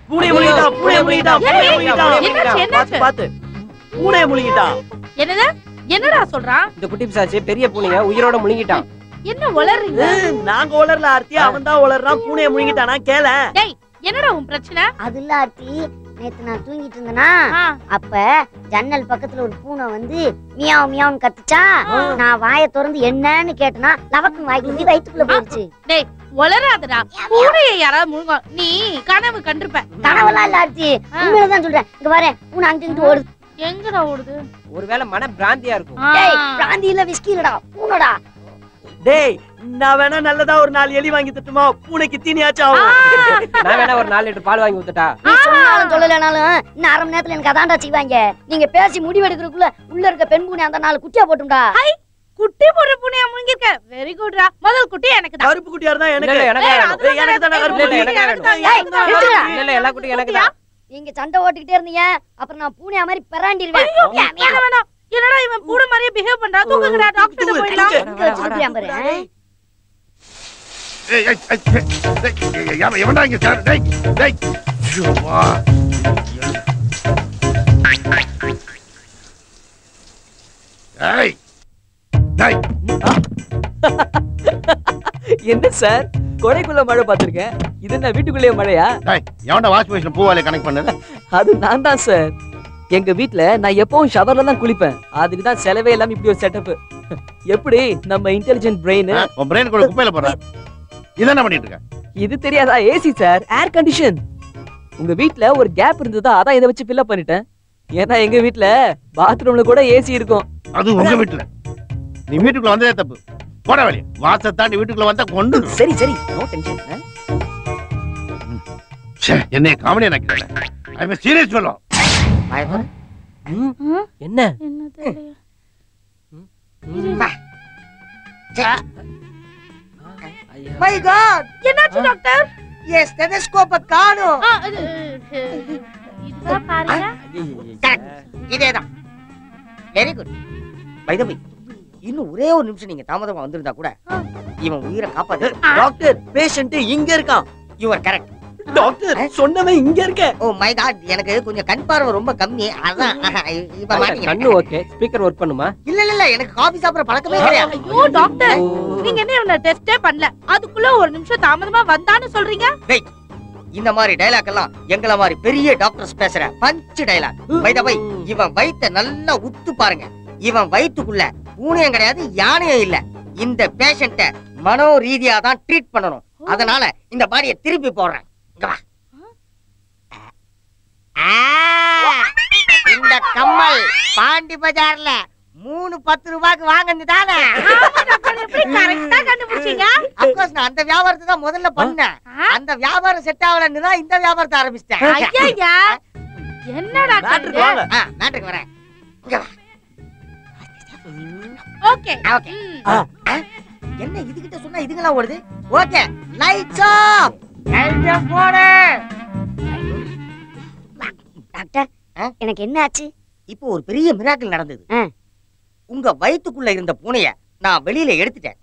பூனை முழுங்கிட்டான் பூனை முழுங்கிட்டான் பூனை ஏய், முழுங்கிட்டான் என்னாச்சு, என்னாச்சு? பார்த்து பார்த்து பூனை முழுங்கிட்டான் என்னது என்னடா சொல்றான் இந்த குட்டி பிசாச்சு பெரிய பூனைங்க உயிரோட முழுங்கிட்டான் என்ன வளர்றீங்க ஏய், நாங்க உளரல ஆர்த்தி அவன் தான் உளறான் பூனையை முழுங்கிட்டானா கேள டேய் என்னடா உன் பிரச்சனை அது இல்ல ஆர்த்தி நேத்து நான் தூங்கிட்டு இருந்தேனா ஆ, அப்ப ஜன்னல் பக்கத்துல ஒரு பூனை வந்து மியாவ் மியாவ்னு கத்துச்சா ஆ. நான் வாயை திறந்து என்னன்னு கேட்டனா லவக்கு வாய்க்கு ஊதி வயித்துக்குள்ள போயிடுச்சு டேய் வளராதடா பூனையை யாராவது முழுங்க நீ கனவு கண்டிருப்ப கனவெல்லாம் இல்ல ஆர்த்தி உண்மையிலதான் சொல்றேன் இங்க வரேன் பூனை அங்கிட்டு இங்கிட்டு ஓடுது எங்கடா ஓடுது ஒருவேளை மன பிராந்தியா இருக்கும் ஆ, டேய் பிராந்தி இல்ல விஸ்கி இல்லடா பூனைடா டேய் நான் வேணா நல்லதா ஒரு நாலு எலி வாங்கி தட்டுமா பூனைக்கு தீனியாச்சும் ஆ, ஆகும் நான் வேணா ஒரு நாலு லிட்டர் பால் வாங்கி ஊத்துட்டா நீ சொன்னாலும் சொல்லலைனாலும் இன்னும் அரை மணி நேரத்துல எனக்கு அதான்டா செய்வாங்க நீங்க பேசி முடிவெடுக்கிறதுக்குள்ள உள்ள இருக்க பெண் பூனை அந்த நாலு குட்டியா போட்டும்டா குட்டி போடுற பூனையா முழுங்கிருக்க வெரி குட்ரா முதல் குட்டி எனக்கு தான் கருப்பு குட்டியா இருந்தா இல்ல, எனக்கு இல்ல, எனக்கு ஏய், வேணும். அதுதான் ஏய், எனக்கு தானே கருப்பு இல்ல, இல்ல, குட்டி. எனக்கு வேணும். ஏய், நிறுத்துடா. இல்ல இல்ல எல்லா குட்டியும் எனக்கு தான் நீங்க சண்டை ஓட்டிக்கிட்டே இருந்தீங்க அப்புறம் நான் பூனையா மாதிரி பெறாண்டிருவேன் மியா, மியா. வேணாம், வேணாம் என்னடா இவன் பூனை மாதிரியே பிஹேவ் பண்றா தூக்குங்கடா டாக்டர் தூக்கு, போயிடலாம் தூக்கு. எங்க வச்சிருக்கியான் பாரு ஆ? ஏய், ஏய், ஏய், ஏய், ஏய், எவன் எவன்டா இங்க சார் டேய் டேய் ஐயோ, வா. ஏய் டேய் என்ன சார் கொடைக்குள்ள மழை பார்த்திருக்கேன் இது என்ன வீட்டுக்குள்ளேயே மழையா டேய் எவன்டா வாஷ் மிஷின் பூவாலே கனெக்ட் பண்ணது அது நான் தான் சார் எங்க வீட்ல நான் எப்பவும் ஷவர்ல தான் குளிப்பேன் அதுக்கு தான் செலவே இல்லாம இப்படி ஒரு செட்டப் எப்படி நம்ம இன்டெலிஜென்ட் பிரெயின் ஆ, உன் பிரெயின் கூட குப்பையில போடுற இதான் பண்ணிட்டு இருக்க இது தெரியாதா ஏசி சார் ஏர் கண்டிஷன் உங்க வீட்ல ஒரு கேப் இருந்ததா அதான் இதை வச்சு ஃபில்அப் பண்ணிட்டேன் ஏன்னா எங்க வீட்ல பாத்ரூம்ல கூட ஏசி இருக்கும் அது உங்க வீட்டுல நீ வீட்டுக்குள்ள வந்ததே தப்பு போட வழி வாச தாண்டி வீட்டுக்குள்ள வந்தா கொண்டு சரி சரி நோ டென்ஷன் என்னைய காமெடியா நினைக்கிறேன் ஐ சீரியஸ் சொல்லும் என்ன என்ன தெரியல மை காட் என்னாச்சு டாக்டர் என் ஸ்டெதஸ்கோப்ப காணோம் ஆ, இது, இது, இதுதான் பாருங்க இதேதான் வெரி குட் பை த இன்னும் ஒரே ஒரு நிமிஷம் நீங்க தாமதமா வந்திருந்தா கூட இவன் உயிரை காப்பாத்து டாக்டர் பேஷண்ட் இங்க இருக்கான் யூ ஆர் கரெக்ட் டாக்டர் சொன்னவன் இங்க இருக்க ஓ மை காட் எனக்கு கொஞ்சம் கண் பார்வை ரொம்ப கம்மி அதான் இப்ப கண்ணு மாட்டீங்க ஓகே ஸ்பீக்கர் ஒர்க் பண்ணுமா இல்ல இல்ல இல்ல எனக்கு காபி சாப்பிடுற பழக்கமே கிடையாது ஐயோ டாக்டர் நீங்க என்ன இவனை டெஸ்டே பண்ணல அதுக்குள்ள ஒரு நிமிஷம் தாமதமா வந்தான்னு சொல்றீங்க இந்த மாதிரி டைலாக் எல்லாம் எங்கள மாதிரி பெரிய டாக்டர்ஸ் பேசுற punch dialogue by the by இவன் வயித்தை நல்லா உத்து பாருங்க இவன் வயித்துக்குள்ள பூனையும் கிடையாது யானையும் இல்ல இந்த பேஷண்ட மனோ ரீதியா தான் ட்ரீட் பண்ணணும் அதனால இந்த பாடியை திருப்பி போடுறேன் இங்க வா. ஆ, இந்த கம்மல் பாண்டி பஜார்ல மூணு பத்து ரூபாய்க்கு வாங்கினது தானே எப்படி கரெக்டா கண்டுபிடிச்சீங்க அப்கோர்ஸ் நான் அந்த வியாபாரத்தை தான் முதல்ல பண்ணேன் அந்த வியாபாரம் செட் ஆகலன்னு தான் இந்த வியாபாரத்தை ஆரம்பிச்சிட்டேன் ஐயா என்னடா டாக்டருக்கு வாங்க ஆ, மேட்ருக்கு வரேன் இங்க வா. ஓகே ஓகே என்ன இதுகிட்ட சொன்னா இதுங்கெல்லாம் ஓடுது ஓகே லைட்ஸ் ஆஃப் லைட்ஸ் போடு டாக்டர் ஆ? எனக்கு என்ன ஆச்சு இப்போ ஒரு பெரிய மிராக்கிள் நடந்தது ஆ. உங்க வயித்துக்குள்ள இருந்த பூனைய நான் வெளியில எடுத்துட்டேன்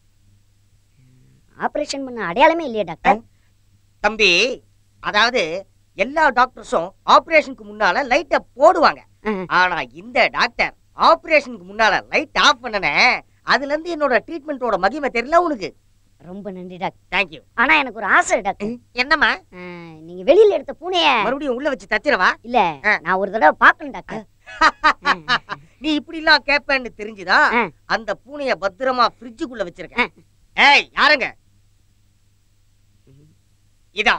ஆபரேஷன் பண்ண அடையாளமே இல்லையா டாக்டர் தம்பி அதாவது எல்லா டாக்டர்ஸும் ஆபரேஷனுக்கு முன்னால லைட்ட போடுவாங்க ஆ. ஆனா இந்த டாக்டர் ஆபரேஷனுக்கு முன்னால லைட் ஆஃப் பண்ணனே அதுல இருந்து என்னோட ட்ரீட்மெண்டோட மகிமை தெரியல உனக்கு ரொம்ப நன்றி டாக்டர் தேங்க்யூ ஆனா எனக்கு ஒரு ஆசை டாக்டர் என்னம்மா ஆ, நீங்க வெளியில எடுத்த பூனைய மறுபடியும் உள்ள வச்சு தச்சிரவா இல்ல ஆ. நான் ஒரு தடவை பார்க்கணும் டாக்டர் நீ இப்படி எல்லாம் கேப்பேன்னு தெரிஞ்சுதா ஆ. அந்த பூனைய பத்திரமா ஃப்ரிட்ஜுக்குள்ள வச்சிருக்கேன் ஏய் யாருங்க இதா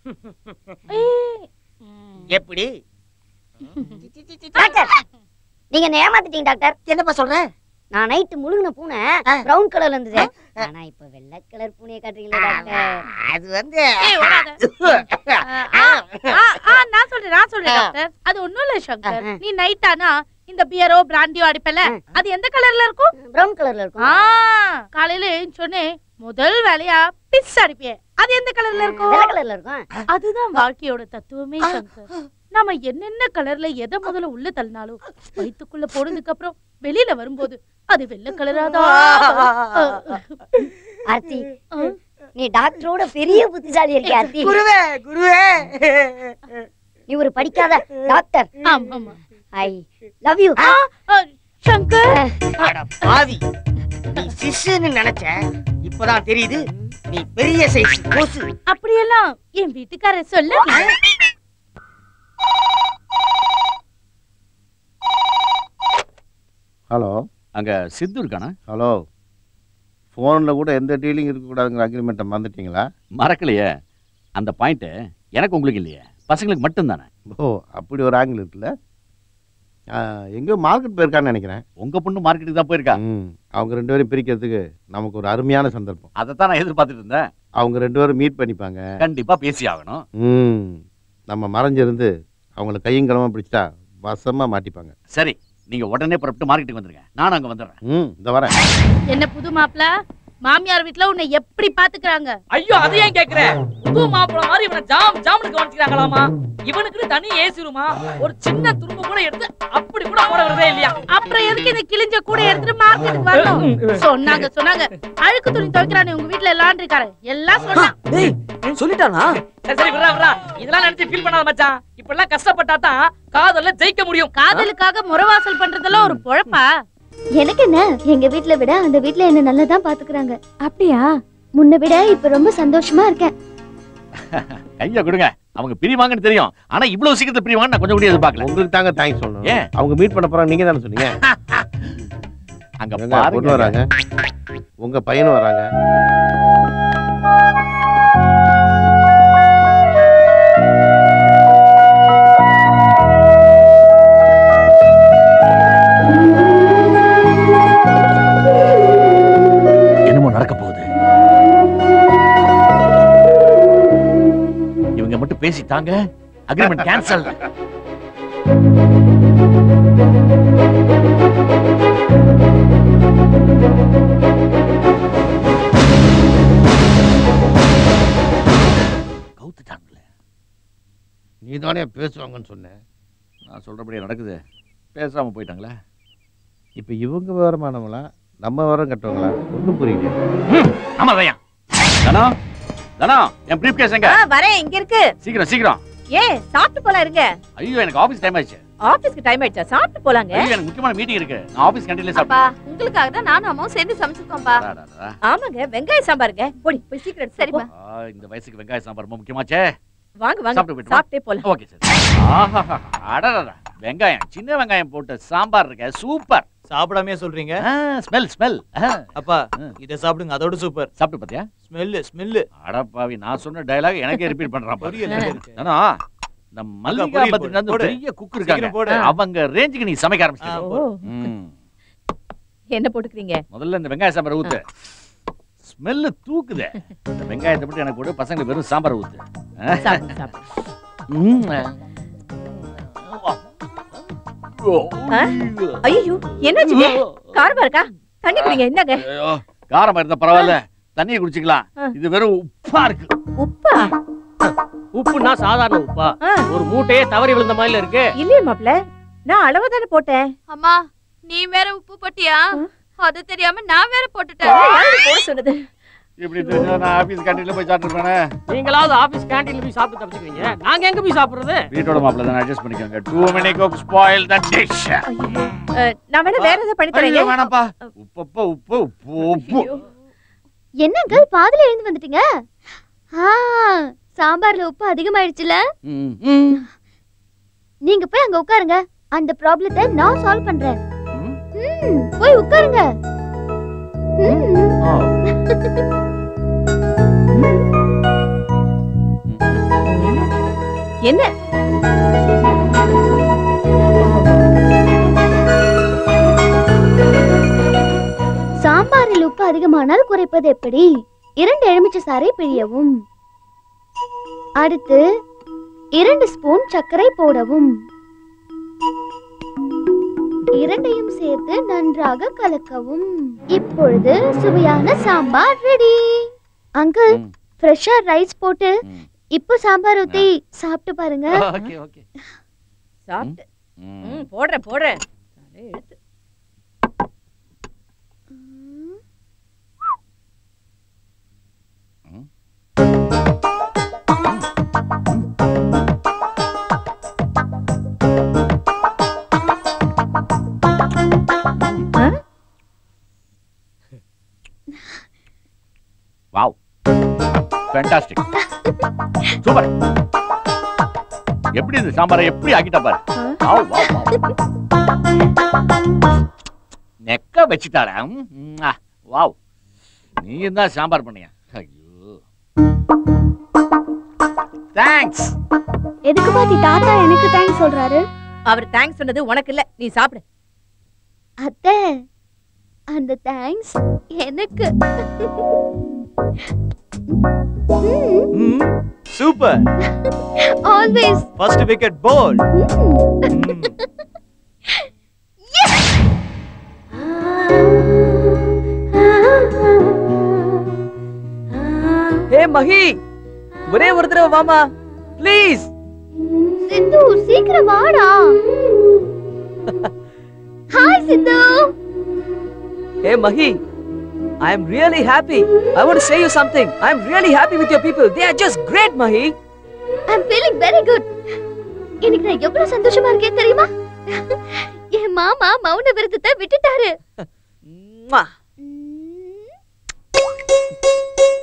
எப்படி டாக்டர் நீங்க என்ன ஏமாத்திட்டீங்க டாக்டர் என்னப்பா சொல்ற நான் நைட்டு முழுங்கின பூனை ஆ. பிரவுன் கலர்ல இருந்தது ஆ. ஆனா இப்ப வெள்ளை கலர் பூனையை காட்டுறீங்களா டாக்டர் அது வந்து ஏய், ஓடாத. ஆ, ஆ, ஆ, நான் சொல்றேன் நான் சொல்றேன் டாக்டர் அது ஒண்ணும் இல்ல சங்கர் ஆ. நீ நைட் ஆனா இந்த பியரோ பிராண்டியோ அடிப்பல ஆ. அது எந்த கலர்ல இருக்கும் பிரவுன் கலர்ல ஆ இருக்கும் காலையில சொன்னே முதல் வேலையா பிஸ் அடிப்பியே அது எந்த கலர்ல வெள்ளை இருக்கும் கலர்ல இருக்கும் அதுதான் வாழ்க்கையோட தத்துவமே சங்கர் நாம என்னென்ன கலர்ல எதை முதல்ல உள்ள தள்ளினாலும் வயித்துக்குள்ள போனதுக்கு அப்புறம் வெளியில வரும்போது அது வெள்ளை கலராதான் ஆர்த்தி நீ டாக்டரோட பெரிய புத்திசாலி இருக்கிய ஆர்த்தி குருவே குருவே ஒரு படிக்காத டாக்டர் ஆமா ஆமா ஐ லவ் யூ ஆ, சங்கர் அட பாவி நீ சிஷ்யன்னு நினைச்ச இப்பதான் தெரியுது நீ பெரிய சைஸ் கொசு அப்படியெல்லாம் என் வீட்டுக்காரர் சொல்ல ஹலோ அங்க சித்து இருக்கானா ஹலோ ஃபோனில் கூட எந்த டீலிங் இருக்கக்கூடாதுங்கிற அக்ரிமெண்ட்டை மறந்துட்டீங்களா மறக்கலையே அந்த பாயிண்ட் எனக்கு உங்களுக்கு இல்லையே பசங்களுக்கு மட்டும்தானே ஓ அப்படி ஒரு ஆங்கிள் இருக்குல்ல ஆ, எங்கேயோ மார்க்கெட் போயிருக்கான்னு நினைக்கிறேன் உங்க பொண்ணு மார்க்கெட்டுக்கு தான் போயிருக்கா ம் அவங்க ரெண்டு பேரும் பிரிக்கிறதுக்கு நமக்கு ஒரு அருமையான சந்தர்ப்பம் அதைத்தான் நான் எதிர்பார்த்துட்டு இருந்தேன் அவங்க ரெண்டு பேரும் மீட் பண்ணிப்பாங்க கண்டிப்பா பேசி ஆகணும் ம் நம்ம மறைஞ்சிருந்து அவங்கள கையும் கிளம்ப பிடிச்சிட்டா வசமாக மாட்டிப்பாங்க சரி நீங்க உடனே புறப்பட்டு மார்க்கெட்டுக்கு வந்துருங்க நானும் அங்க வந்துடுறேன் ம் இந்த வரேன் என்ன புது மாப்பிள மாமியார் வீட்ல உன்னை எப்படி பாத்துக்கறாங்க ஐயோ அது ஏன் கேக்குற புது மாப்பிள மாதிரி இவனை ஜாம் ஜாம்னு கவனிச்சுக்கிறாங்களாமா இவனுக்கு தனி ஏசி ரூமா ஒரு சின்ன துரும்பு கூட எடுத்து அப்படி கூட போட வரதே இல்லையா அப்புறம் எதுக்கு இந்த கிழிஞ்ச கூட எடுத்துட்டு மார்க்கெட்டுக்கு வரணும் சொன்னாங்க சொன்னாங்க அழுக்கு துணி துவைக்கிறானே உங்க வீட்ல லாண்டரி காரன் எல்லாம் சொன்னான் டேய் சொல்லிட்டானா சரி சரி விட்றா விட்றா இதெல்லாம் நினைச்சு ஃபீல் பண்ணாத மச்சான் இப்பெல்லாம் கஷ்டப்பட்டா தான் காதல்ல ஜெயிக்க முடியும் காதலுக்காக முறவாசல் பண்றதெல்லாம் ஒரு பொழப்பா எனக்கு என்ன எங்க வீட்ல விட அந்த வீட்ல என்ன நல்லா தான் பாத்துக்கிறாங்க அப்படியா முன்ன விட இப்ப ரொம்ப சந்தோஷமா இருக்கேன் கையா கொடுங்க அவங்க பிரிவாங்கன்னு தெரியும் ஆனா இவ்வளவு சீக்கிரத்துல பிரிவாங்கன்னு நான் கொஞ்சம் கூட எதிர்பார்க்கல உங்களுக்கு தாங்க தேங்க்ஸ் சொல்லணும் ஏன்? அவங்க மீட் பண்ண போறாங்க நீங்க தானே சொன்னீங்க அங்க எங்க பொண்ணு பாருங்க வராங்க உங்க பையனும் வராங்க என்னமோ நடக்க போகுது இவங்க மட்டும் பேசிட்டாங்க அக்ரிமெண்ட் கேன்சல் கவுத்துட்டாங்களே நீ தானே பேசுவாங்கன்னு சொன்னேன் நான் சொல்றபடியே நடக்குது பேசாம போயிட்டாங்களே இப்போ இவங்க விவரமானவங்களா நம்ம விவரம் கட்டுவாங்களா ஒன்றும் புரியல ஆமா தயா தனா தனா என் பிரீஃப் கேஸ் எங்க வரேன் இங்க இருக்கு சீக்கிரம் சீக்கிரம் ஏ சாப்பிட்டு போலாம் இருங்க ஐயோ எனக்கு ஆபீஸ் டைம் ஆயிடுச்சு ஆபீஸ்க்கு டைம் ஆயிடுச்சா சாப்பிட்டு போலாங்க ஐயோ எனக்கு முக்கியமான மீட்டிங் இருக்கு நான் ஆபீஸ் கேண்டீன்ல அப்பா சாப்பிட்டேன் உங்களுக்காக தான் நானும் அம்மாவும் சேர்ந்து சமைச்சிருக்கோம்பா ஆமாங்க வெங்காய சாம்பாருங்க போடி போய் சீக்கிரம் எடுத்து சரிம்மா ஆ, இந்த வயசுக்கு வெங்காய சாம்பார் ரொம்ப முக்கியமாச்சே வாங்க வாங்க சாப்பிட்டு போயிட்டு வா. சாப்பிட்டே போலாம் ஓகே சார் ஆஹா அடடடா வெங்காயம் சின்ன வெங்காயம் போட்டு சாம்பார் இருக்க சூப்பர் சாப்பிடாமே சொல்றீங்க ஸ்மெல் ஸ்மெல் அப்பா இத சாப்பிடுங்க அதோட சூப்பர் சாப்பிட்டு பாத்தியா ஸ்மெல்லு ஸ்மெல்லு அடப்பாவி நான் சொன்ன டயலாக் எனக்கே ரிப்பீட் பண்றான் பாரு. பொரியல் எங்க இருக்கு? ஆனா இந்த மல்லிகா பொரியல் பத்தின அந்த போடு. பெரிய குக் சீக்கிரம் இருக்காங்க போடு. அவங்க ரேஞ்சுக்கு நீ சமைக்க ஆ, ஆரம்பிச்சிட்ட போடு. ம். என்ன போட்டுக்கிறீங்க முதல்ல இந்த வெங்காய சாம்பார் ஊத்து ஸ்மெல்லு தூக்குதே இந்த வெங்காயத்தை மட்டும் எனக்கு போட்டு பசங்களுக்கு வெறும் சாம்பார் ஊத்து ஆ? சாப்பிடு சாப்பிடு ம். ஆ? ஐயோ என்னாச்சுங்க காரமா இருக்கா தண்ணி குடிங்க என்னங்க ஐயோ, காரமா இருந்தா பரவாயில்ல தண்ணியை குடிச்சுக்கலாம் ஆ. இது வெறும் உப்பா இருக்கு உப்பா உப்புனா சாதாரண உப்பா ஆ. ஒரு மூட்டையே தவறி விழுந்த மாதிரி இருக்கு இல்லையே மாப்ள நான் அளவா தானே போட்டேன் அம்மா நீ வேற உப்பு போட்டியா அது தெரியாம நான் வேற போட்டுட்டேன் யாரு போட சொன்னது இப்படி தெரிஞ்சா நான் ஆபீஸ் கேண்டீன்ல போய் சாப்பிட்டுருப்பேனே நீங்களாவது ஆபீஸ் கேண்டீன்ல போய் சாப்பிட்டு தப்பிச்சுக்கிறீங்க நாங்க எங்க போய் சாப்பிடுறது வீட்டோட மாப்பிள்ள தான் அட்ஜஸ்ட் பண்ணிக்கோங்க too many cooks spoil the dish அஹ், நான் வேணா வேற ஏதாவது பண்ணி ஐயோ, தரேங்க வேணாம்ப்பா உப்பப்பா உப்பு உப்பு உப்பு என்னங்க பாதியில எழுந்து வந்துட்டீங்க ஆ சாம்பார்ல உப்பு அதிகமாயிடுச்சுல ம், ம். நீங்க போய் அங்க உட்காருங்க அந்த ப்ராப்ளத்தை நான் சால்வ் பண்றேன் ம், போய் உட்காருங்க ம். என்ன சாம்பாரில் உப்பு அதிகமானால் குறைப்பது எப்படி இரண்டு எலுமிச்சை சாறை பிழியவும் அடுத்து இரண்டு ஸ்பூன் சர்க்கரை போடவும் இரண்டையும் சேர்த்து நன்றாக கலக்கவும் இப்பொழுது சுவையான சாம்பார் ரெடி அங்கிள் ம். ஃப்ரெஷ்ஷா ரைஸ் போட்டு ம். இப்போ சாம்பார் ஊத்தி சாப்பிட்டு பாருங்க ஓகே ஓகே சாப்பிட்டு ம். ம், போடுறேன் போடுறேன் தலை எழுத்து. ஃபேண்டாஸ்டிக் சூப்பர் எப்படி இந்த சாம்பாரை எப்படி ஆக்கிட்டா பாரு வாவ், வாவ், வாவ். நெக்க வச்சுட்டாடா ம், ம், ஆ, வாவ் நீ தான் சாம்பார் பண்ணியா ஐயோ தேங்க்ஸ் எதுக்கு பாட்டி தாத்தா எனக்கு தேங்க்ஸ் சொல்றாரு அவர் தேங்க்ஸ் சொன்னது உனக்கு இல்ல நீ சாப்பிடு அத்தை அந்த தேங்க்ஸ் எனக்கு super always first wicket ball hey Mahi ஒரே ஒரு தடவை வாமா ப்ளீஸ் சித்து சீக்கிரம் வாடா hi Sidhu hey Mahi I am really happy. I want to say you something. I am really happy with your people. They are just great, Mahi. I am feeling very good இன்னைக்கு நான் எவ்வளவு சந்தோஷமா இருக்கேன் தெரியுமா என் மாமா மௌன விரதத்தை விட்டுட்டாரு Mwah.